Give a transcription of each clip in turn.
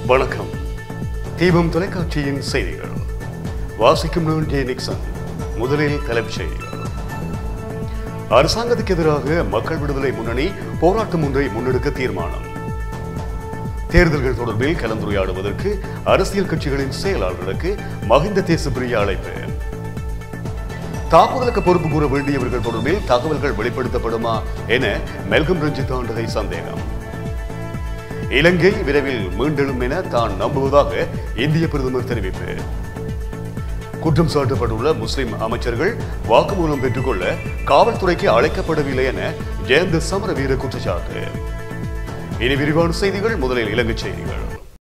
வணக்கம் தீபம் தொலைக்காட்சியின் செய்திகள் வாசிக்கும் நான் ஜே நிக்சன் முதலில் தலைப்புச் செய்திகள் அரசாங்கத்துக்கு எதிராக மக்கள் விடுதலை முன்னணி போராட்டம் ஒன்றை முன்னெடுக்க தீர்மானம் தேர்தல்கள் தொடர்பில் கலந்துரையாடுவதற்கு அரசியல் கட்சிகளின் செயலாளர்களுக்கு மகிந்த தேசப்பிரிய அழைப்பு தாக்குதலுக்கு பொறுப்பு கூற வேண்டியவர்கள் தொடர்பில் தகவல்கள் வெளிப்படுத்தப்படுமா என மெல்கம் ரஞ்சித் ஆண்டகை சந்தேகம் இலங்கை விரைவில் மீண்டெழும் என தான் நம்புவதாக இந்திய பிரதமர் தெரிவிப்பு குற்றம் சாட்டப்பட்டுள்ள முஸ்லிம் அமைச்சர்கள் வாக்குமூலம் பெற்றுக்கொள்ள காவல்துறைக்கு அழைக்கப்படவில்லை என ஜெயந்த சமரவீர குற்றச்சாட்டு இனி விரிவான செய்திகள் முதலில் இலங்கை செய்திகள்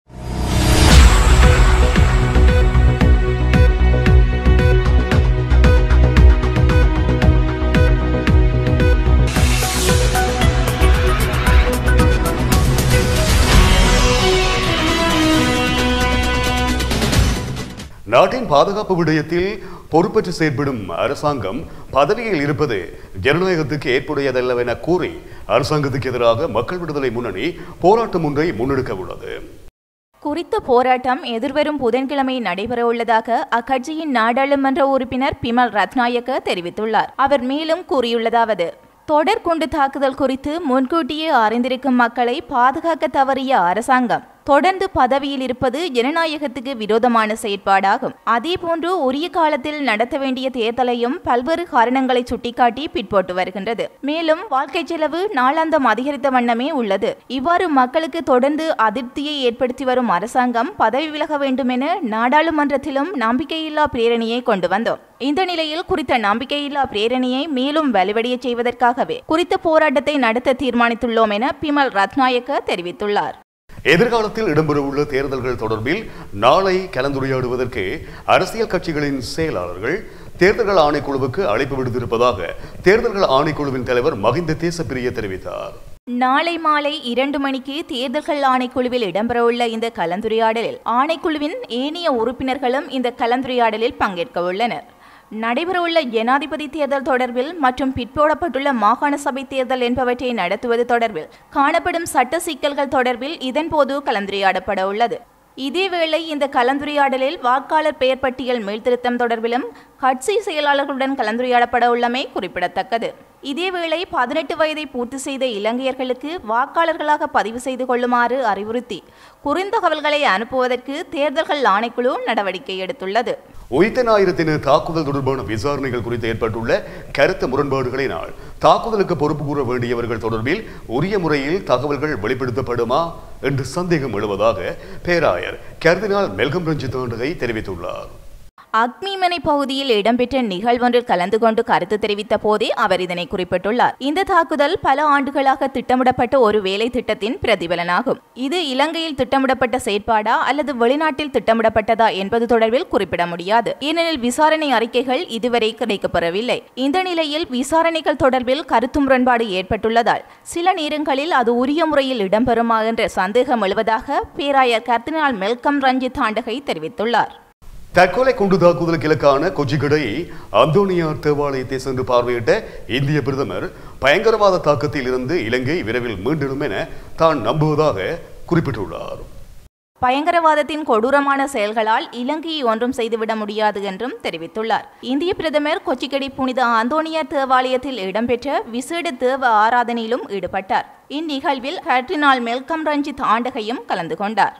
நாட்டின் பாதுகாப்பு விடயத்தில் பொறுப்பற்று செயற்படும் அரசாங்கம் பதவியில் இருப்பது ஜனநாயகத்துக்கு ஏற்புடையதல்லவென கூறி அரசாங்கத்துக்கு எதிராக மக்கள் விடுதலை முன்னணி போராட்டம் ஒன்றை முன்னெடுக்க உள்ளது குறித்த போராட்டம் எதிர்வரும் புதன்கிழமை நடைபெறவுள்ளதாக அக்கட்சியின் நாடாளுமன்ற உறுப்பினர் பிமல் ரத்நாயக்க தெரிவித்துள்ளார் அவர் மேலும் கூறியுள்ளதாவது தொடர் குண்டு தாக்குதல் குறித்து முன்கூட்டியே அறிந்திருக்கும் மக்களை பாதுகாக்க தவறிய அரசாங்கம் தொடர்ந்து பதவியில் இருப்பது ஜனநாயகத்துக்கு விரோதமான செயற்பாடாகும் அதேபோன்று உரிய காலத்தில் நடத்த வேண்டிய தேர்தலையும் பல்வேறு காரணங்களை சுட்டிக்காட்டி பிற்போட்டு வருகின்றது மேலும் வாழ்க்கை செலவு நாளாந்தம் அதிகரித்த வண்ணமே உள்ளது இவ்வாறு மக்களுக்கு தொடர்ந்து அதிருப்தியை ஏற்படுத்தி வரும் அரசாங்கம் பதவி விலக வேண்டும் என நாடாளுமன்றத்திலும் நம்பிக்கையில்லா பிரேரணியை கொண்டு வந்தோம் இந்த நிலையில் குறித்த நம்பிக்கையில்லா பிரேரணியை மேலும் வலுவடைய செய்வதற்காகவே குறித்த போராட்டத்தை நடத்த தீர்மானித்துள்ளோம் என பிமல் ரத்நாயக்க தெரிவித்துள்ளார் எதிர்காலத்தில் இடம்பெறவுள்ள தேர்தல்கள் தொடர்பில் நாளை கலந்துரையாடுவதற்கு அரசியல் கட்சிகளின் செயலாளர்கள் தேர்தல்கள் ஆணைக்குழுவுக்கு அழைப்பு விடுத்திருப்பதாக தேர்தல்கள் ஆணைக்குழுவின் தலைவர் மகிந்த தேசப்பிரிய தெரிவித்தார் நாளை மாலை இரண்டு மணிக்கு தேர்தல்கள் ஆணைக்குழுவில் இடம்பெறவுள்ள இந்த கலந்துரையாடலில் ஆணைக்குழுவின் ஏனைய உறுப்பினர்களும் இந்த கலந்துரையாடலில் பங்கேற்க உள்ளனர் நடைபெறவுள்ள ஜனாதிபதி தேர்தல் தொடர்பில் மற்றும் பிற்போடப்பட்டுள்ள மாகாண சபை தேர்தல் என்பவற்றை நடத்துவது தொடர்பில் காணப்படும் சட்ட சிக்கல்கள் தொடர்பில் இதன்போது கலந்துரையாடப்பட உள்ளது இதேவேளை இந்த கலந்துரையாடலில் வாக்காளர் பெயர் பட்டியல் மீள்திருத்தம் தொடர்பிலும் கட்சி செயலாளர்களுடன் கலந்துரையாடப்பட உள்ளமை குறிப்பிடத்தக்கது இதேவேளை பதினெட்டு வயதை பூர்த்தி செய்த இலங்கையர்களுக்கு வாக்காளர்களாக பதிவு செய்து கொள்ளுமாறு அறிவுறுத்தி குறுந்தகவல்களை அனுப்புவதற்கு தேர்தல்கள் ஆணைக்குழு நடவடிக்கை எடுத்துள்ளது உயிர்த்த ஞாயிறு தாக்குதல் தொடர்பான விசாரணைகள் குறித்து ஏற்பட்டுள்ள கருத்து முரண்பாடுகளினால் தாக்குதலுக்கு பொறுப்பு கூற வேண்டியவர்கள் தொடர்பில் உரிய முறையில் தகவல்கள் வெளிப்படுத்தப்படுமா என்று சந்தேகம் எழுவதாக பேராயர் கர்தினால் மெல்கம் ரஞ்சித் ஆண்டகை தெரிவித்துள்ளார் அக்னிமனை பகுதியில் இடம்பெற்ற நிகழ்வொன்றில் கலந்து கொண்டு கருத்து தெரிவித்த போதே அவர் இதனை குறிப்பிட்டுள்ளார் இந்த தாக்குதல் பல ஆண்டுகளாக திட்டமிடப்பட்ட ஒரு வேலை திட்டத்தின் பிரதிபலனாகும் இது இலங்கையில் திட்டமிடப்பட்ட செயற்பாடா அல்லது வெளிநாட்டில் திட்டமிடப்பட்டதா என்பது தொடர்பில் குறிப்பிட முடியாது ஏனெனில் விசாரணை அறிக்கைகள் இதுவரை கிடைக்கப்பெறவில்லை இந்த நிலையில் விசாரணைகள் தொடர்பில் கருத்து முரண்பாடு ஏற்பட்டுள்ளதால் சில நேரங்களில் அது உரிய முறையில் இடம்பெறுமா என்ற சந்தேகம் எழுவதாக பேராயர் கர்தினால் மெல்கம் ரஞ்சித் ஆண்டகை தெரிவித்துள்ளார் தற்கொலை குண்டு தாக்குதலுக்கு இலக்கான கொச்சிக்கடை அந்தோனியார் தேவாலயத்தை சென்று பார்வையிட்ட இந்திய பிரதமர் பயங்கரவாத தாக்கத்தில் இருந்து இலங்கை விரைவில் மீண்டெழும் என தான் நம்புவதாக குறிப்பிட்டுள்ளார் பயங்கரவாதத்தின் கொடூரமான செயல்களால் இலங்கையை ஒன்றும் செய்துவிட முடியாது என்றும் தெரிவித்துள்ளார் இந்திய பிரதமர் கொச்சிக்கடை புனித அந்தோனியார் தேவாலயத்தில் இடம்பெற்ற விசேட தேவ ஆராதனையிலும் ஈடுபட்டார் இந்நிகழ்வில் கர்டினால் மெல்கம் ரஞ்சித் ஆண்டகையும் கலந்து கொண்டார்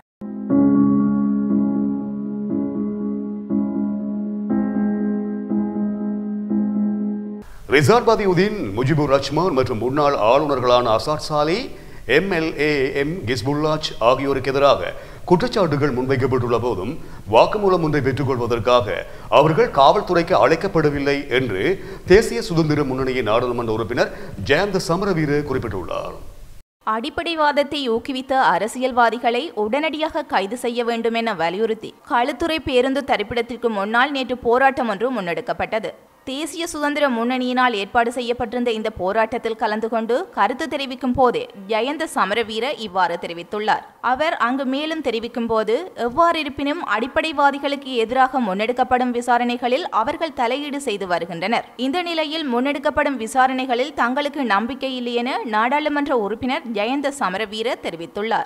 ரிசார்ட் பதியுதீன் முஜிபுர் ரஹ்மான் மற்றும் முன்னாள் ஆளுநர்களான அசாத் சாலி எம்எல்ஏ எம் கிஸ்புல்லாஜ் ஆகியோருக்கு எதிராக குற்றச்சாட்டுகள் முன்வைக்கப்பட்டுள்ள போதும் வாக்குமூலம் ஒன்றை பெற்றுக்கொள்வதற்காக அவர்கள் காவல்துறைக்கு அழைக்கப்படவில்லை என்று தேசிய சுதந்திர முன்னணியின் நாடாளுமன்ற உறுப்பினர் ஜெயந்த சமரவீர குறிப்பிட்டுள்ளார் அடிப்படைவாதத்தை ஊக்குவித்த அரசியல்வாதிகளை உடனடியாக கைது செய்ய வேண்டும் என வலியுறுத்தி களுத்துறை பேருந்து தரிப்பிடத்திற்கு முன்னால் நேற்று போராட்டம் ஒன்று முன்னெடுக்கப்பட்டது தேசிய சுதந்திர முன்னணியினால் ஏற்பாடு செய்யப்பட்டிருந்த இந்த போராட்டத்தில் கலந்து கொண்டு கருத்து தெரிவிக்கும் போதே ஜெயந்த சமரவீர இவ்வாறு தெரிவித்துள்ளார் அவர் அங்கு மேலும் தெரிவிக்கும் போது எவ்வாறு இருப்பினும் அடிப்படைவாதிகளுக்கு எதிராக முன்னெடுக்கப்படும் விசாரணைகளில் அவர்கள் தலையீடு செய்து வருகின்றனர் இந்த நிலையில் முன்னெடுக்கப்படும் விசாரணைகளில் தங்களுக்கு நம்பிக்கை இல்லை என நாடாளுமன்ற உறுப்பினர் ஜெயந்த சமரவீர தெரிவித்துள்ளார்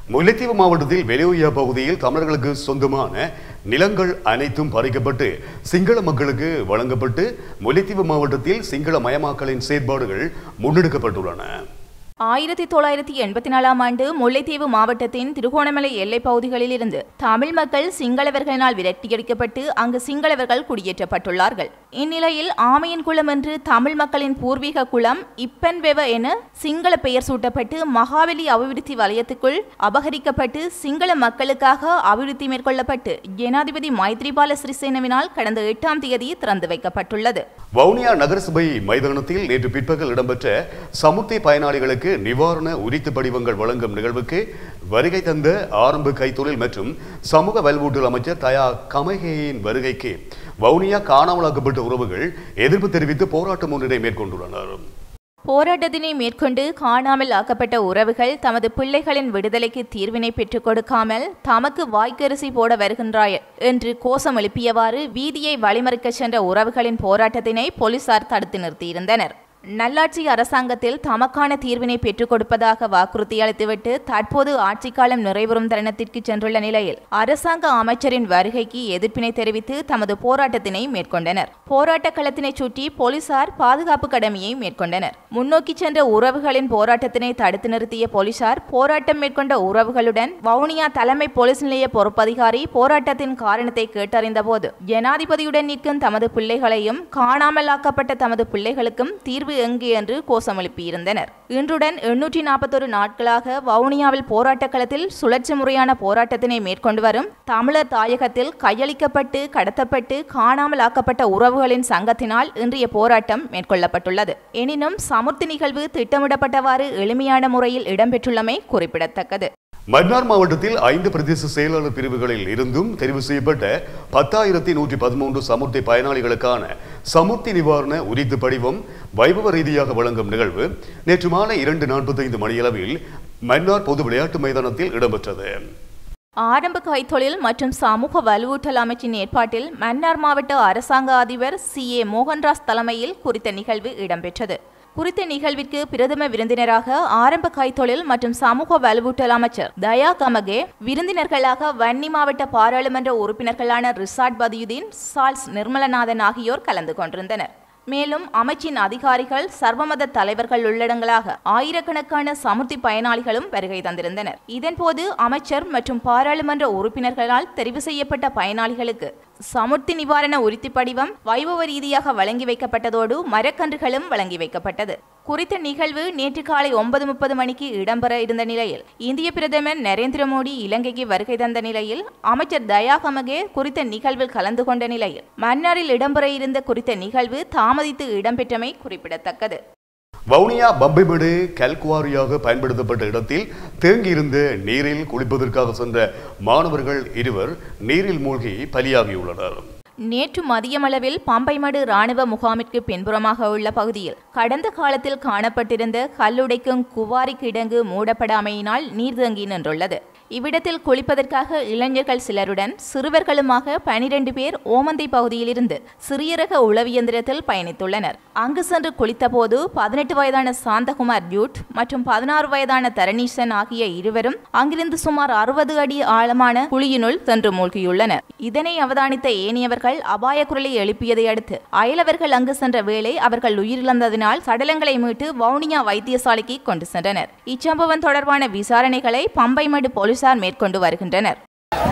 முல்லைத்தீவு மாவட்டத்தில் வெலியோயா பகுதியில் தமிழர்களுக்கு சொந்தமான நிலங்கள் அனைத்தும் பறிக்கப்பட்டு சிங்கள மக்களுக்கு வழங்கப்பட்டு முல்லைத்தீவு மாவட்டத்தில் சிங்கள மயமாக்கலின் செயற்பாடுகள் முன்னெடுக்கப்பட்டுள்ளன ஆயிரத்தி தொள்ளாயிரத்தி எண்பத்தி நாலாம் ஆண்டு முல்லைத்தீவு மாவட்டத்தின் திருகோணமலை எல்லைப் பகுதிகளில் இருந்து தமிழ் மக்கள் சிங்களவர்களினால் விரட்டியடிக்கப்பட்டு அங்கு சிங்களவர்கள் குடியேற்றப்பட்டுள்ளார்கள் இந்நிலையில் ஆமையின் குளம் என்று தமிழ் மக்களின் பூர்வீக குளம் இப்பன்வெவ என சிங்கள பெயர் சூட்டப்பட்டு மகாவலி அபிவிருத்தி வலயத்துக்குள் அபகரிக்கப்பட்டு சிங்கள மக்களுக்காக அபிவிருத்தி மேற்கொள்ளப்பட்டு ஜனாதிபதி மைத்ரிபால சிறிசேனவினால் கடந்த எட்டாம் தேதி திறந்து வைக்கப்பட்டுள்ளது வவுனியா நகரசபை மைதானத்தில் நேற்று பிற்பகல் இடம்பெற்ற சமுத்தி பயனாளிகளுக்கு நிவாரண உரித்து படிவங்கள் வழங்கும் நிகழ்வுக்கு வருகை தந்த ஆரம்ப கைத்தொழில் மற்றும் சமூக வல்வூட்டல் அமைச்சர் தயா கமகேயின் வருகைக்கு வவுனியா காணாமலாக்கப்பட்ட உறவுகள் எதிர்ப்பு தெரிவித்து போராட்டம் ஒன்றினை மேற்கொண்டுள்ளனர் போராட்டத்தினை மேற்கொண்டு காணாமல் ஆக்கப்பட்ட உறவுகள் தமது பிள்ளைகளின் விடுதலைக்கு தீர்வினை பெற்றுக் கொடுக்காமல் தமக்கு வாய்க்கரிசி போட வருகின்றாய் என்று கோஷம் எழுப்பியவாறு வீதியை வழிமறிக்கச் சென்ற உறவுகளின் போராட்டத்தினை போலீசார் தடுத்து நிறுத்தியிருந்தனர் நல்லாட்சி அரசாங்கத்தில் தமக்கான தீர்வினை பெற்றுக் கொடுப்பதாக வாக்குறுதி அளித்துவிட்டு தற்போது ஆட்சிக்காலம் நிறைவரும் தருணத்திற்கு சென்றுள்ள நிலையில் அரசாங்க அமைச்சரின் வருகைக்கு எதிர்ப்பினை தெரிவித்து தமது போராட்டத்தினை மேற்கொண்டனர் போராட்ட களத்தினை சுற்றி போலீசார் பாதுகாப்பு கடமையை மேற்கொண்டனர் முன்னோக்கி சென்ற உறவுகளின் போராட்டத்தினை தடுத்து நிறுத்திய போலீசார் போராட்டம் மேற்கொண்ட உறவுகளுடன் வவுனியா தலைமை போலீஸ் நிலைய பொறுப்பதிகாரி போராட்டத்தின் காரணத்தை கேட்டறிந்த போது ஜனாதிபதியுடன் நிற்கும் தமது பிள்ளைகளையும் காணாமலாக்கப்பட்ட தமது பிள்ளைகளுக்கும் தீர்வு எங்கே என்று கோஷம் எழுப்பியிருந்தனர் இன்றுடன் எண்ணூற்றி நாற்பத்தொரு நாட்களாக வவுனியாவில் போராட்ட களத்தில் சுழற்சி முறையான போராட்டத்தினை மேற்கொண்டு வரும் தமிழர் தாயகத்தில் கையளிக்கப்பட்டு கடத்தப்பட்டு காணாமலாக்கப்பட்ட உறவுகளின் சங்கத்தினால் இன்றைய போராட்டம் மேற்கொள்ளப்பட்டுள்ளது எனினும் சமுர்த்தி நிகழ்வு திட்டமிடப்பட்டவாறு எளிமையான முறையில் இடம்பெற்றுள்ளமை குறிப்பிடத்தக்கது மன்னார் மாவட்டத்தில் ஐந்து பிரதேச செயலாளர் பிரிவுகளில் இருந்தும் தெரிவு செய்யப்பட்ட பத்தாயிரத்தி நூற்றி பதிமூன்று சமுர்த்தி பயனாளிகளுக்கான சமுர்த்தி நிவாரண உரித்து படிவம் வைபவ ரீதியாக வழங்கும் நிகழ்வு நேற்று மாலை இரண்டு நாற்பத்தைந்து மணியளவில் மன்னார் பொது விளையாட்டு மைதானத்தில் இடம்பெற்றது ஆரம்ப கைத்தொழில் மற்றும் சமூக வலுவூட்டல் அமைச்சின் ஏற்பாட்டில் மன்னார் மாவட்ட அரசாங்க அதிபர் சி ஏ மோகன்ராஜ் தலைமையில் குறித்த நிகழ்வு இடம்பெற்றது குறித்த நிகழ்விற்கு பிரதம விருந்தினராக ஆரம்ப கைத்தொழில் மற்றும் சமூக வலுவூட்டல் அமைச்சர் தயா கமகே விருந்தினர்களாக வன்னி மாவட்ட பாராளுமன்ற உறுப்பினர்களான ரிசாட் பதியுதீன் சால்ஸ் நிர்மலநாதன் ஆகியோர் கலந்து கொண்டிருந்தனர் மேலும் அமைச்சின் அதிகாரிகள் சர்வமத தலைவர்கள் உள்ளடங்களாக ஆயிரக்கணக்கான சமுர்த்தி பயனாளிகளும் வருகை தந்திருந்தனர் இதன்போது அமைச்சர் மற்றும் பாராளுமன்ற உறுப்பினர்களால் தெரிவு செய்யப்பட்ட பயனாளிகளுக்கு சமுர்த்தி நிவாரண உரித்தி படிவம் வைபவ ரீதியாக வழங்கி வைக்கப்பட்டதோடு மரக்கன்றுகளும் வழங்கி வைக்கப்பட்டது குறித்த நிகழ்வு நேற்று காலை ஒன்பது முப்பது மணிக்கு இடம்பெற இருந்த நிலையில் இந்திய பிரதமர் நரேந்திர மோடி இலங்கைக்கு வருகை தந்த நிலையில் அமைச்சர் தயா கமகே குறித்த நிகழ்வில் கலந்து கொண்ட நிலையில் மன்னாரில் இடம்பெற இருந்த குறித்த நிகழ்வு தாமதித்து இடம்பெற்றமை குறிப்பிடத்தக்கது வவுனியா பம்பைமேடு கல்குவாரியாக பயன்படுத்தப்பட்ட இடத்தில் தேங்கியிருந்த நீரில் குளிப்பதற்காக சென்ற மாணவர்கள் இருவர் நீரில் மூழ்கி பலியாகியுள்ளனர் நேற்று மதியமளவில் பம்பைமடு ராணுவ முகாமிற்கு பின்புறமாக உள்ள பகுதியில் கடந்த காலத்தில் காணப்பட்டிருந்த கல்லுடைக்கும் குவாரி கிடங்கு மூடப்படாமையினால் நீர் தேங்கி நின்றுள்ளது இவ்விடத்தில் குளிப்பதற்காக இளைஞர்கள் சிலருடன் சிறுவர்களுமாக பனிரெண்டு பேர் ஓமந்தை பகுதியிலிருந்து சிறிய ரக உளவியந்திரத்தில் பயணித்துள்ளனர் அங்கு சென்று குளித்தபோது பதினெட்டு வயதான சாந்தகுமார் டியூட் மற்றும் பதினாறு வயதான தரணீசன் ஆகிய இருவரும் அங்கிருந்து சுமார் அறுபது அடி ஆழமான குழியினுள் சென்று மூழ்கியுள்ளனர் இதனை அவதானித்த ஏனியவர்கள் அபாய குரலை எழுப்பியதை அடுத்து அயலவர்கள் அங்கு சென்ற வேளை அவர்கள் உயிரிழந்ததினால் சடலங்களை மீட்டு வவுனியா வைத்தியசாலைக்கு கொண்டு சென்றனர் இச்சம்பவம் தொடர்பான விசாரணைகளை பம்பைமடு போலீசார் மேற்கொண்டு வருகின்றனர்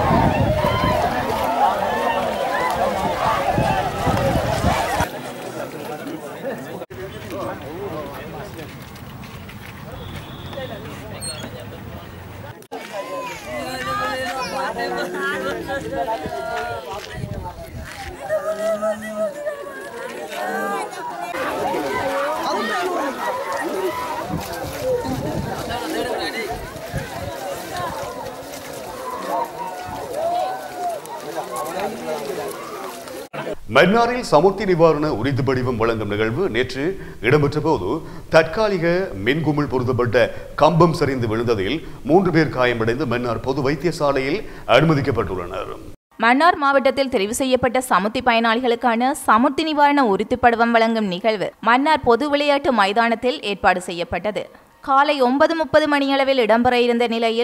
மன்னாரில் சமுர்த்தி நிவாரண உரித்து படிவம் வழங்கும் நிகழ்வு நேற்று இடம்பெற்ற போது தற்காலிக மின்குமிழ் பொருத்தப்பட்ட கம்பம் சரிந்து விழுந்ததில் மூன்று பேர் காயமடைந்து மன்னார் பொது வைத்தியசாலையில் அனுமதிக்கப்பட்டுள்ளனர் மன்னார் மாவட்டத்தில் தெரிவு செய்யப்பட்ட சமுத்தி பயனாளிகளுக்கான சமுர்த்தி நிவாரண உரித்துப் படுவம் வழங்கும் நிகழ்வு மன்னார் பொது விளையாட்டு மைதானத்தில் ஏற்பாடு செய்யப்பட்டது காலை ஒன்பது முப்பது மணியளவில் இடம்பெற இருந்த நிலையில்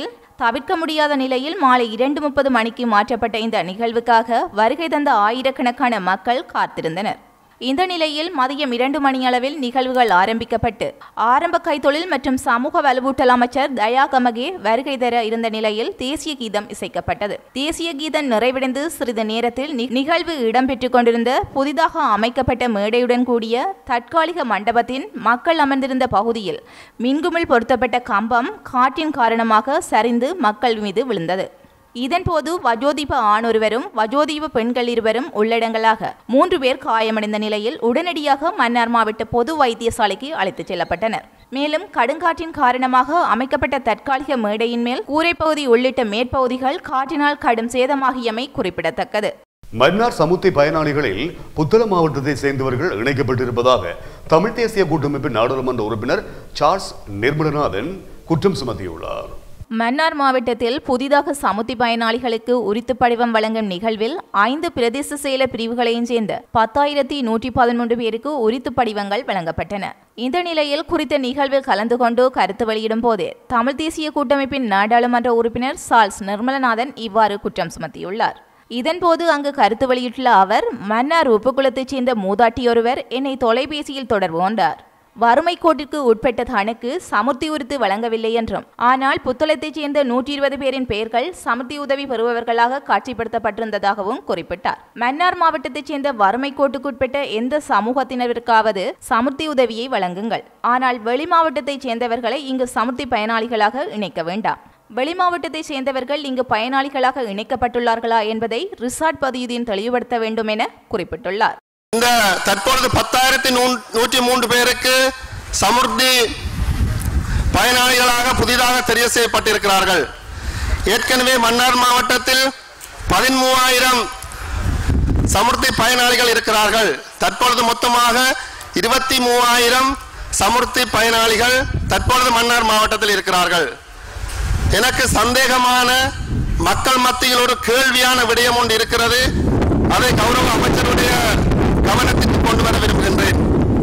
தவிர்க்க முடியாத நிலையில் மாலை இரண்டு முப்பது மணிக்கு மாற்றப்பட்ட இந்த நிகழ்வுக்காக வருகை தந்த ஆயிரக்கணக்கான மக்கள் காத்திருந்தனர் இந்த நிலையில் மதியம் இரண்டு மணியளவில் நிகழ்வுகள் ஆரம்பிக்கப்பட்டு ஆரம்ப கைத்தொழில் மற்றும் சமூக வலுவூட்டல் அமைச்சர் தயா கமகே வருகை தர இருந்த நிலையில் தேசிய கீதம் இசைக்கப்பட்டது தேசிய கீதம் நிறைவடைந்து சிறிது நேரத்தில் நி- நிகழ்வு இடம்பெற்றுக் கொண்டிருந்த புதிதாக அமைக்கப்பட்ட மேடையுடன் கூடிய தற்காலிக மண்டபத்தின் மக்கள் அமர்ந்திருந்த பகுதியில் மின்குமிழ் பொருத்தப்பட்ட கம்பம் காற்றின் காரணமாக சரிந்து மக்கள் மீது விழுந்தது இதன்போது வஜோதீப ஆணொருவரும் வஜோதீப பெண்கள் இருவரும் உள்ளடங்கலாக மூன்று பேர் காயமடைந்த நிலையில் உடனடியாக மன்னார் மாவட்ட பொது வைத்தியசாலைக்கு அழைத்துச் செல்லப்பட்டனர் மேலும் கடுங்காற்றின் காரணமாக அமைக்கப்பட்ட தற்காலிக மேடையின் மேல் கூரைப்பகுதி உள்ளிட்ட மேற்பகுதிகள் காற்றினால் கடும் சேதமாகியமை குறிப்பிடத்தக்கது மன்னார் சமுத்தி பயனாளிகளில் புத்தளம் மாவட்டத்தை சேர்ந்தவர்கள் இணைக்கப்பட்டிருப்பதாக தமிழ் தேசிய கூட்டமைப்பின் நாடாளுமன்ற உறுப்பினர் சார்ல்ஸ் நிர்மலநாதன் குற்றம் சுமத்தியுள்ளார் மன்னார் மாவட்டத்தில் புதிதாக சமுத்தி பயனாளிகளுக்கு உரித்து படிவம் வழங்கும் நிகழ்வில் ஐந்து பிரதேச செயல பிரிவுகளையும் சேர்ந்த பத்தாயிரத்தி நூற்றி பதிமூன்று பேருக்கு உரித்து படிவங்கள் வழங்கப்பட்டன இந்த நிலையில் குறித்த நிகழ்வில் கலந்து கொண்டு கருத்து வெளியிடும் போது தமிழ் தேசிய கூட்டமைப்பின் நாடாளுமன்ற உறுப்பினர் சார்ல்ஸ் நிர்மலநாதன் இவ்வாறு குற்றம் சுமத்தியுள்ளார் இதன்போது அங்கு கருத்து வெளியிட்டுள்ள அவர் மன்னார் உப்புக்குளத்தைச் சேர்ந்த மூதாட்டியொருவர் என்னை தொலைபேசியில் தொடர்பு கொண்டார் வறுமை கோட்டிற்கு உட்பட்ட தனக்கு சமுர்த்தி உரித்து வழங்கவில்லை என்றும் ஆனால் புத்தளத்தைச் சேர்ந்த நூற்றி இருபது பேரின் பெயர்கள் சமுர்த்தி உதவி பெறுபவர்களாக காட்சிப்படுத்தப்பட்டிருந்ததாகவும் குறிப்பிட்டார் மன்னார் மாவட்டத்தைச் சேர்ந்த வறுமை கோட்டுக்குட்பட்ட எந்த சமூகத்தினருக்காவது சமுர்த்தி உதவியை வழங்குங்கள் ஆனால் வெளி மாவட்டத்தைச் சேர்ந்தவர்களை இங்கு சமுர்த்தி பயனாளிகளாக இணைக்க வேண்டாம் வெளி மாவட்டத்தைச் சேர்ந்தவர்கள் இங்கு பயனாளிகளாக இணைக்கப்பட்டுள்ளார்களா என்பதை ரிசார்ட் பதியுதீன் தெளிவுபடுத்த வேண்டும் என குறிப்பிட்டுள்ளார் இந்த தற்பொழுது பத்தாயிரத்தி நூற்றி மூன்று பேருக்கு சமுர்த்தி பயனாளிகளாக புதிதாக தெரிய செய்யப்பட்டிருக்கிறார்கள் ஏற்கனவே மன்னார் மாவட்டத்தில் பதிமூவாயிரம் சமுர்த்தி பயனாளிகள் இருக்கிறார்கள் தற்பொழுது மொத்தமாக இருபத்தி மூவாயிரம் சமுர்த்தி பயனாளிகள் தற்பொழுது மன்னார் மாவட்டத்தில் இருக்கிறார்கள் எனக்கு சந்தேகமான மக்கள் மத்தியில் ஒரு கேள்வியான விடயம் ஒன்று இருக்கிறது அதை கௌரவ அமைச்சருடைய கவனத்திற்கு கொண்டு வர விரும்புகின்றேன்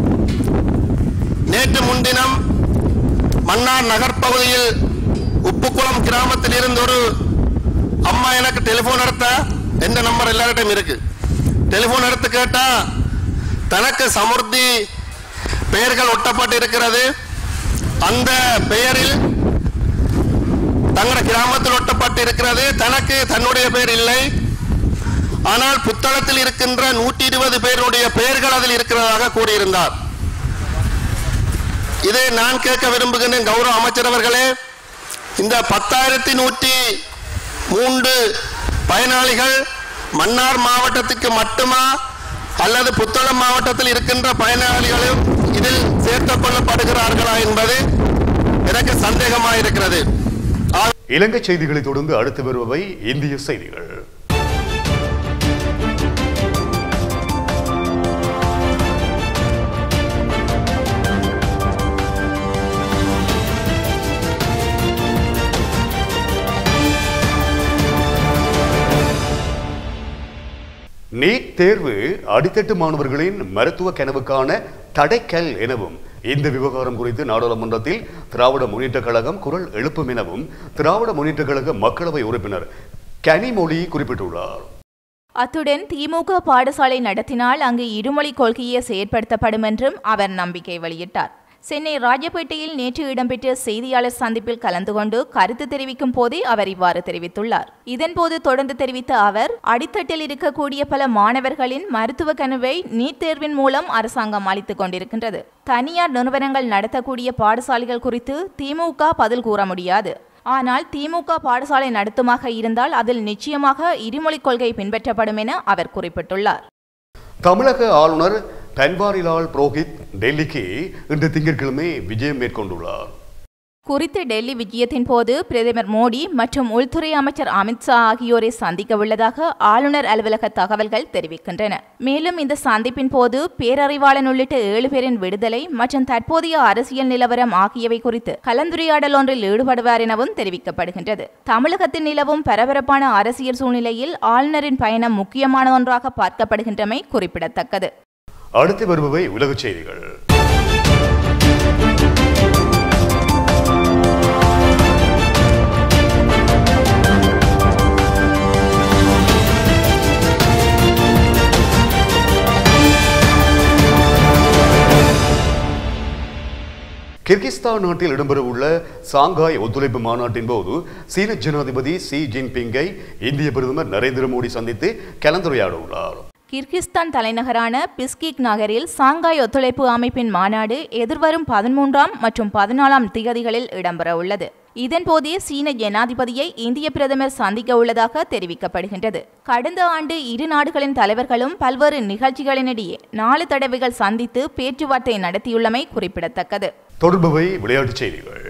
நேற்று முன்தினம் மன்னார் நகர்ப்பகுதியில் உப்புக்குளம் கிராமத்தில் இருந்து ஒரு அம்மா எனக்கு டெலிபோன் எடுத்த எந்த நம்பர் எல்லார்கிட்டையும் இருக்கு டெலிபோன் எடுத்து கேட்டா தனக்கு சமுர்த்தி பெயர்கள் ஒட்டப்பட்டு இருக்கிறது அந்த பெயரில் தங்களோட கிராமத்தில் ஒட்டப்பட்டு இருக்கிறது தனக்கு தன்னுடைய பெயர் இல்லை ஆனால் புத்தகத்தில் இருக்கின்ற நூற்றி இருபது பேருடைய பெயர்கள் அதில் இருக்கிறதாக கூறியிருந்தார் இதை நான் கேட்க விரும்புகின்றேன் கௌரவ அமைச்சர் அவர்களே இந்த பத்தாயிரத்தி நூற்றி மூன்று பயனாளிகள் மன்னார் மாவட்டத்துக்கு மட்டுமா அல்லது புத்தளம் மாவட்டத்தில் இருக்கின்ற பயனாளிகளும் இதில் சேர்த்துக் கொள்ளப்படுகிறார்களா என்பது எனக்கு சந்தேகமாக இருக்கிறது இலங்கை செய்திகளை தொடர்ந்து அடுத்து வருபவை இந்திய செய்திகள் நீட் தேர்வு அடித்தட்டு மாணவர்களின் மருத்துவ கனவுக்கான தடைக்கல் எனவும் இந்த விவகாரம் குறித்து நாடாளுமன்றத்தில் திராவிட முன்னேற்றக் கழகம் குரல் எழுப்பும் எனவும் திராவிட முன்னேற்றக் கழக மக்களவை உறுப்பினர் கனிமொழி குறிப்பிட்டுள்ளார் அத்துடன் திமுக பாடசாலை நடத்தினால் அங்கு இருமொழி கொள்கையே செயற்படுத்தப்படும் என்றும் அவர் நம்பிக்கை வெளியிட்டார் சென்னை ராஜபேட்டையில் நேற்று இடம்பெற்ற செய்தியாளர் சந்திப்பில் கலந்து கொண்டு கருத்து தெரிவிக்கும் போதே அவர் இவ்வாறு தெரிவித்துள்ளார் இதன்போது தொடர்ந்து தெரிவித்த அவர் அடித்தட்டில் இருக்கக்கூடிய பல மாணவர்களின் மருத்துவ கனவை நீட் தேர்வின் மூலம் அரசாங்கம் அளித்துக் கொண்டிருக்கின்றது தனியார் நிறுவனங்கள் நடத்தக்கூடிய பாடசாலைகள் குறித்து திமுக பதில் கூற முடியாது ஆனால் திமுக பாடசாலை நடத்துமாக இருந்தால் அதில் நிச்சயமாக இருமொழிக் கொள்கை பின்பற்றப்படும் என அவர் குறிப்பிட்டுள்ளார் தமிழக ஆளுநர் பன்வாரிலால் புரோஹித் டெல்லிக்கு இன்று திங்கட்கிழமை விஜயம் மேற்கொண்டுள்ளார் குறித்த டெல்லி விஜயத்தின் போது பிரதமர் மோடி மற்றும் உள்துறை அமைச்சர் அமித்ஷா ஆகியோரை சந்திக்க உள்ளதாக ஆளுநர் அலுவலக தகவல்கள் தெரிவிக்கின்றன மேலும் இந்த சந்திப்பின் போது பேரறிவாளன் உள்ளிட்ட ஏழு பேரின் விடுதலை மற்றும் தற்போதைய அரசியல் நிலவரம் ஆகியவை குறித்து கலந்துரையாடல் ஒன்றில் ஈடுபடுவார் எனவும் தெரிவிக்கப்படுகின்றது தமிழகத்தில் நிலவும் பரபரப்பான அரசியல் சூழ்நிலையில் ஆளுநரின் பயணம் முக்கியமான ஒன்றாக பார்க்கப்படுகின்றமை குறிப்பிடத்தக்கது அடுத்து வருபவை உலகச் செய்திகள் கிர்கிஸ்தான் நாட்டில் இடம்பெறவுள்ள சாங்காய் ஒத்துழைப்பு மாநாட்டின் போது சீன ஜனாதிபதி ஷி ஜின்பிங்கை இந்திய பிரதமர் நரேந்திர மோடி சந்தித்து கலந்துரையாட உள்ளார் கிர்கிஸ்தான் தலைநகரான பிஸ்கிக் நகரில் சாங்காய் ஒத்துழைப்பு அமைப்பின் மாநாடு எதிர்வரும் பதிமூன்றாம் மற்றும் பதினாலாம் திகதிகளில் இடம்பெறவுள்ளது இதன்போதே சீன ஜனாதிபதியை இந்திய பிரதமர் சந்திக்க உள்ளதாக தெரிவிக்கப்படுகின்றது கடந்த ஆண்டு இரு நாடுகளின் தலைவர்களும் பல்வேறு நிகழ்ச்சிகளினிடையே நாலு தடவைகள் சந்தித்து பேச்சுவார்த்தை நடத்தியுள்ளமை குறிப்பிடத்தக்கது தொடர்பவை விளையாட்டுச் செய்திகள்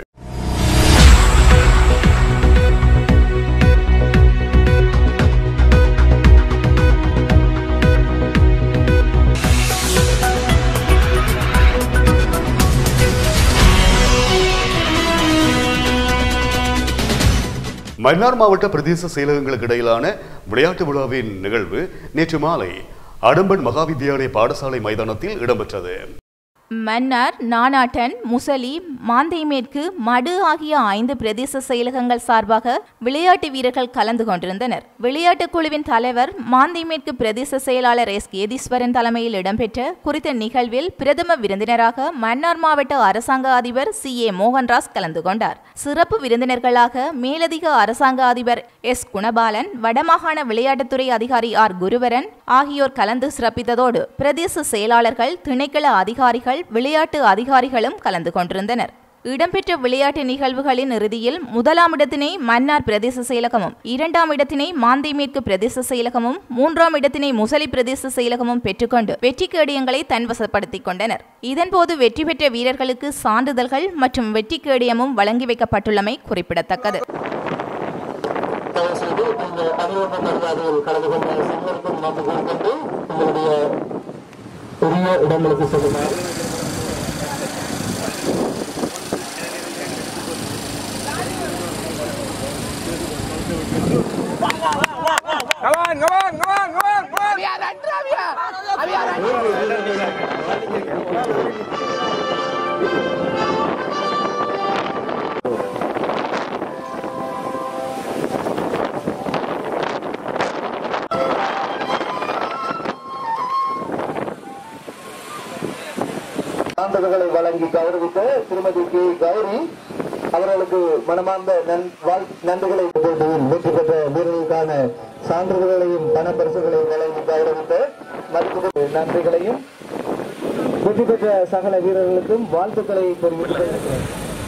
மன்னார் மாவட்ட பிரதேச செயலகங்களுக்கு இடையிலான விளையாட்டு விழாவின் நிகழ்வு நேற்று மாலை அடம்பன் மகாவித்யாலய பாடசாலை மைதானத்தில் இடம்பெற்றது மன்னார் நானாட்டன் முசலி மாந்தை மேற்கு மடு ஆகிய ஐந்து பிரதேச செயலகங்கள் சார்பாக விளையாட்டு வீரர்கள் கலந்து கொண்டிருந்தனர் விளையாட்டுக் குழுவின் தலைவர் மாந்தை மேற்கு பிரதேச செயலாளர் எஸ் கேதீஸ்வரன் தலைமையில் இடம்பெற்ற குறித்த நிகழ்வில் பிரதம விருந்தினராக மன்னார் மாவட்ட அரசாங்க அதிபர் சி ஏ மோகன்ராஸ் கலந்து கொண்டார் சிறப்பு விருந்தினர்களாக மேலதிக அரசாங்க அதிபர் எஸ் குணபாலன் வடமாகாண விளையாட்டுத்துறை அதிகாரி ஆர் குருவரன் ஆகியோர் கலந்து சிறப்பித்ததோடு பிரதேச செயலாளர்கள் திணைக்கள அதிகாரிகள் விளையாட்டு அதிகாரிகளும் கலந்து கொண்டிருந்தனர் இடம்பெற்ற விளையாட்டு நிகழ்வுகளின் இறுதியில் முதலாம் இடத்தினை மன்னார் பிரதேச செயலகமும் இரண்டாம் இடத்தினை மாந்தை மேற்கு பிரதேச செயலகமும் மூன்றாம் இடத்தினை முசலி பிரதேச செயலகமும் பெற்றுக்கொண்டு வெற்றி கேடயங்களை தன்வசப்படுத்திக் கொண்டனர் இதன்போது வெற்றி பெற்ற வீரர்களுக்கு சான்றிதழ்கள் மற்றும் வெற்றி கேடயமும் வழங்கி வைக்கப்பட்டுள்ளமை குறிப்பிடத்தக்கது தயவு செய்து இந்த அணிவகுப்பு மரியாதையில் கலந்து கொண்ட சிறுவருக்கும் நன்றி கூறிக்கொண்டு உங்களுடைய உரிய இடங்களுக்கு செல்லுமாறு Come on, come on, come on, come on, come on. சான்றிதழ்களை வழங்கி கௌரவித்த திருமதி கே கௌரி அவர்களுக்கு மனமார்ந்த நன்- வாழ்- நன்றிகளை போட்டியில் வெற்றி பெற்ற வீரர்களுக்கான சான்றிதழ்களையும் பணப்பரிசுகளையும் வழங்கி கௌரவித்த மருத்துவ நன்றிகளையும் வெற்றி பெற்ற சகல வீரர்களுக்கும் வாழ்த்துக்களை தெரிவித்துக் கொள்கிறேன்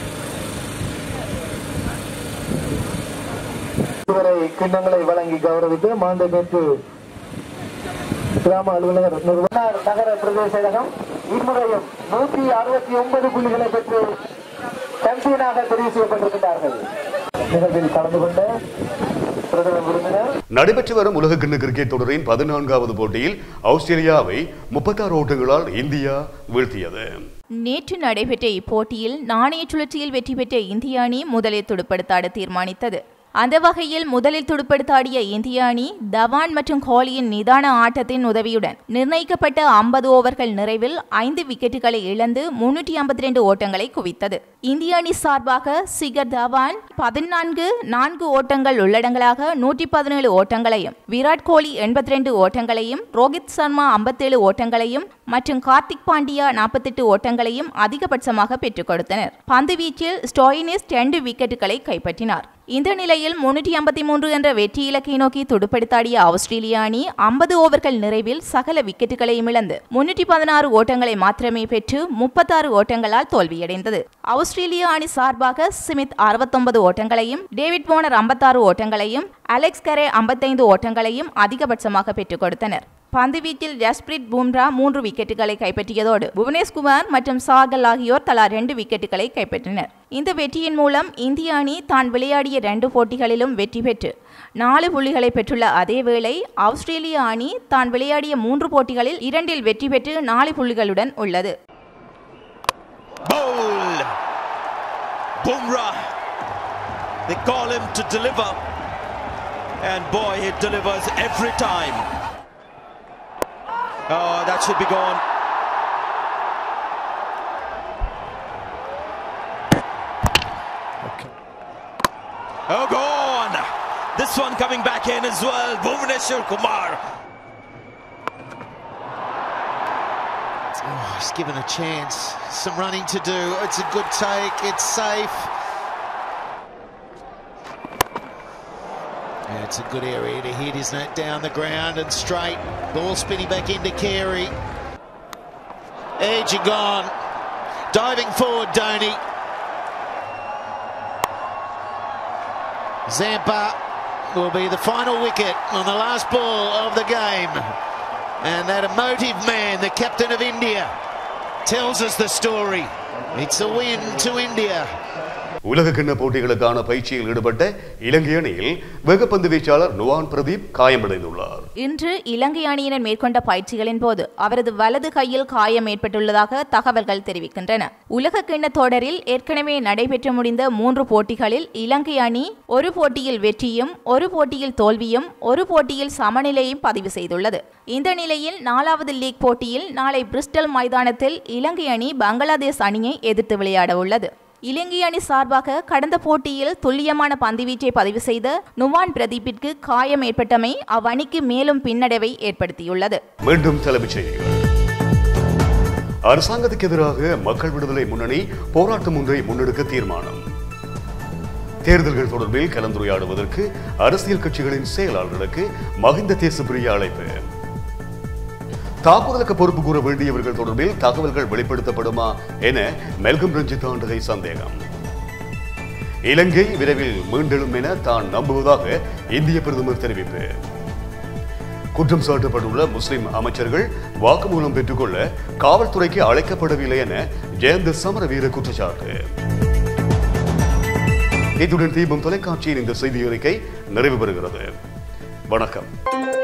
இதுவரை கிண்ணங்களை வழங்கி கௌரவித்த மாண்ட மேற்கு கிராம அலுவலர் நிறுவனர் நகர பிரதேச செயலகம் இம்முறையும் நூற்றி அறுபத்தி ஒன்பது புள்ளிகளை பெற்று சாம்பியனாக தெரிவு செய்யப்பட்டிருக்கிறார்கள் நிகழ்வில் கலந்து கொண்ட பிரதம விருந்தினர் நடைபெற்று வரும் உலகக்கிண்ண கிரிக்கெட் தொடரின் பதினான்காவது போட்டியில் ஆஸ்திரேலியாவை முப்பத்தாறு ஓட்டங்களால் இந்தியா வீழ்த்தியது நேற்று நடைபெற்ற இப்போட்டியில் நாணய சுழற்சியில் வெற்றி பெற்ற இந்திய அணி முதலில் துடுப்படுத்தாட தீர்மானித்தது அந்த வகையில் முதலில் துடுப்படுத்தாடிய இந்திய அணி தவான் மற்றும் கோலியின் நிதான ஆட்டத்தின் உதவியுடன் நிர்ணயிக்கப்பட்ட ஐம்பது ஓவர்கள் நிறைவில் ஐந்து விக்கெட்டுகளை இழந்து முன்னூற்றி ஐம்பத்தி ரெண்டு ஓட்டங்களை குவித்தது இந்திய அணி சார்பாக சிகர் தவான் பதினான்கு நான்கு ஓட்டங்கள் உள்ளடங்களாக நூற்றி பதினேழு ஓட்டங்களையும் விராட் கோலி எண்பத்தி ரெண்டு ஓட்டங்களையும் ரோஹித் சர்மா ஐம்பத்தேழு ஓட்டங்களையும் மற்றும் கார்த்திக் பாண்டியா நாற்பத்தெட்டு ஓட்டங்களையும் அதிகபட்சமாக பெற்றுக் கொடுத்தனர் பந்து வீச்சில் ஸ்டோயினிஸ் ரெண்டு விக்கெட்டுகளை கைப்பற்றினார் இந்த நிலையில் முன்னூற்றி ஐம்பத்தி மூன்று என்ற வெற்றி இலக்கை நோக்கி துடுப்படுத்தாடிய ஆஸ்திரேலிய அணி ஐம்பது ஓவர்கள் நிறைவில் சகல விக்கெட்டுகளையும் இழந்து முன்னூற்றி பதினாறு ஓட்டங்களை மாத்திரமே பெற்று முப்பத்தாறு ஓட்டங்களால் தோல்வியடைந்தது ஆஸ்திரேலிய அணி சார்பாக ஸ்மித் அறுபத்தொன்பது ஓட்டங்களையும் டேவிட் போனர் ஐம்பத்தாறு ஓட்டங்களையும் அலெக்ஸ் கரே ஐம்பத்தைந்து ஓட்டங்களையும் அதிகபட்சமாக பெற்றுக் கொடுத்தனர் பந்து வீச்சில் ஜஸ்பிரித் பும்ரா மூன்று விக்கெட்டுகளை கைப்பற்றியதோடு புவனேஷ்குமார் மற்றும் சாகல் ஆகியோர் தலா ரெண்டு விக்கெட்டுகளை கைப்பற்றினர் இந்த வெற்றியின் மூலம் இந்திய அணி தான் விளையாடிய ரெண்டு போட்டிகளிலும் வெற்றி பெற்று நாலு புள்ளிகளை பெற்றுள்ள அதேவேளை ஆஸ்திரேலிய அணி தான் விளையாடிய மூன்று போட்டிகளில் இரண்டில் வெற்றி பெற்று நாலு புள்ளிகளுடன் உள்ளது Bowl. Bumrah. They call him to deliver. And boy, he delivers every time. Oh, that should be gone. Oh, gone. This one coming back in as well. Bhuvaneshwar Kumar. He's given a chance. Some running to do. It's a good take. It's safe. Yeah, it's a good area to hit, isn't it? Down the ground and straight. Ball spinning back into Carey. Edge gone. Diving forward, Donny. Zampa will be the final wicket on the last ball of the game. And that emotive man, the captain of India, tells us the story. It's a win to India. உலக கிண்ண போட்டிகளுக்கான பயிற்சியில் ஈடுபட்ட இலங்கை அணியில் வேகப்பந்து வீச்சாளர் நுவான் பிரதீப் காயமடைந்துள்ளார் இன்று இலங்கை அணியினர் மேற்கொண்ட பயிற்சிகளின் போது அவரது வலது கையில் காயம் ஏற்பட்டுள்ளதாக தகவல்கள் தெரிவிக்கின்றன உலக கிண்ண தொடரில் ஏற்கனவே நடைபெற்று முடிந்த மூன்று போட்டிகளில் இலங்கை அணி ஒரு போட்டியில் வெற்றியும் ஒரு போட்டியில் தோல்வியும் ஒரு போட்டியில் சமநிலையும் பதிவு செய்துள்ளது இந்த நிலையில் நாலாவது லீக் போட்டியில் நாளை பிரிஸ்டல் மைதானத்தில் இலங்கை அணி பங்களாதேஷ் அணியை எதிர்த்து விளையாட உள்ளது இலங்கை அணி சார்பாக கடந்த போட்டியில் துல்லியமான பந்துவீச்சை பதிவு செய்த நுவான் பிரதீப்பிற்கு காயம் ஏற்பட்டமை அவ்வணிக்கு மேலும் பின்னடைவை ஏற்படுத்தியுள்ளது மீண்டும் தலைப்புச் செய்திகள் அரசாங்கத்துக்கு எதிராக மக்கள் விடுதலை முன்னணி போராட்டம் ஒன்றை முன்னெடுக்க தீர்மானம் தேர்தல்கள் தொடர்பில் கலந்துரையாடுவதற்கு அரசியல் கட்சிகளின் செயலாளர்களுக்கு மகிந்த தேசப்பிரிய அழைப்பு தாக்குதலுக்கு பொறுப்பு கூற வேண்டியவர்கள் தொடர்பில் தகவல்கள் வெளிப்படுத்தப்படுமா என மெல்கம் ரஞ்சித் ஆண்டகை சந்தேகம் இலங்கை விரைவில் மீண்டெழும் என தான் நம்புவதாக இந்திய பிரதமர் தெரிவிப்பு குற்றம் சாட்டப்பட்டுள்ள முஸ்லிம் அமைச்சர்கள் வாக்குமூலம் பெற்றுக்கொள்ள காவல்துறைக்கு அழைக்கப்படவில்லை என ஜெயந்த சமரவீர குற்றச்சாட்டு இத்துடன் தீபம் தொலைக்காட்சியின் இந்த செய்தி அறிக்கை நிறைவு பெறுகிறது வணக்கம்